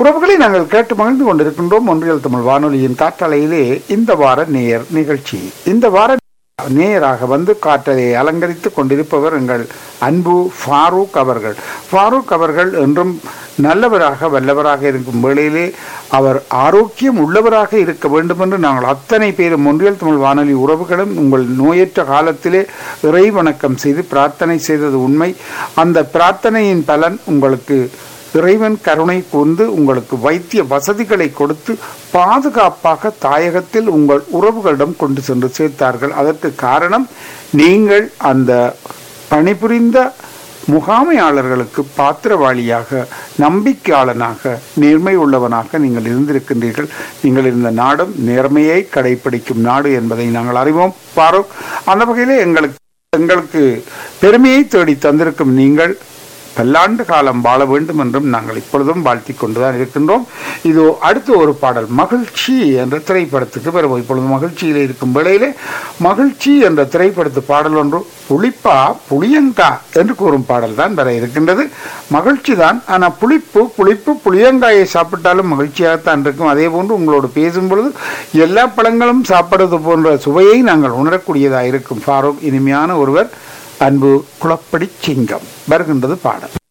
உறவுகளை நாங்கள் கேட்டு மகிழ்ந்து கொண்டிருக்கின்றோம் ஒன்றியல் தமிழ் வானொலியின் காற்றலையிலே இந்த வார நேயர் நிகழ்ச்சி இந்த வார நேயராக வந்து காற்றலை அலங்கரித்துக் கொண்டிருப்பவர் எங்கள் அன்பு ஃபாரூக் அவர்கள் ஃபாரூக் அவர்கள் என்றும் நல்லவராக வல்லவராக இருக்கும் வேளையிலே அவர் ஆரோக்கியம் உள்ளவராக இருக்க வேண்டும் என்று நாங்கள் அத்தனை பேரும் ஒன்றியல் தமிழ் வானொலி உறவுகளும் உங்கள் நோயற்ற காலத்திலே இறை வணக்கம் செய்து பிரார்த்தனை செய்தது உண்மை அந்த பிரார்த்தனையின் பலன் உங்களுக்கு இறைவன் கருணை கூர்ந்து உங்களுக்கு வைத்திய வசதிகளை கொடுத்து பாதுகாப்பாக தாயகத்தில் உங்கள் உறவுகளிடம் கொண்டு சென்று சேர்த்தார்கள் அதற்கு காரணம் நீங்கள் அந்த பணிபுரிந்த முகாமையாளர்களுக்கு பாத்திரவாளியாக நம்பிக்கையாளனாக நேர்மை உள்ளவனாக நீங்கள் இருந்திருக்கின்றீர்கள் நீங்கள் இருந்த நாடும் நேர்மையை கடைபிடிக்கும் நாடு என்பதை நாங்கள் அறிவோம் பாரோக் அந்த வகையிலே எங்களுக்கு எங்களுக்கு பெருமையை தேடி தந்திருக்கும் நீங்கள் பல்லாண்டு காலம் வாழ வேண்டும் என்றும் நாங்கள் இப்பொழுதும் வாழ்த்திக் கொண்டுதான் இருக்கின்றோம் இதோ அடுத்த ஒரு பாடல் மகிழ்ச்சி என்ற திரைப்படத்துக்கு வருவோம் இப்பொழுது மகிழ்ச்சியில் இருக்கும் வேளையிலே மகிழ்ச்சி என்ற திரைப்படத்து பாடல் ஒன்று புளிப்பா புளியங்கா என்று கூறும் பாடல் தான் வர இருக்கின்றது மகிழ்ச்சி தான் ஆனால் புளிப்பு புளிப்பு புளியங்காயை சாப்பிட்டாலும் மகிழ்ச்சியாகத்தான் இருக்கும் அதே போன்று உங்களோடு பேசும் பொழுது எல்லா பழங்களும் சாப்பிடுவது போன்ற சுவையை நாங்கள் உணரக்கூடியதாக இருக்கும் ஃபாரூக் இனிமையான ஒருவர் அன்பு குளப்படி சிங்கம் வருகின்றது பாடல்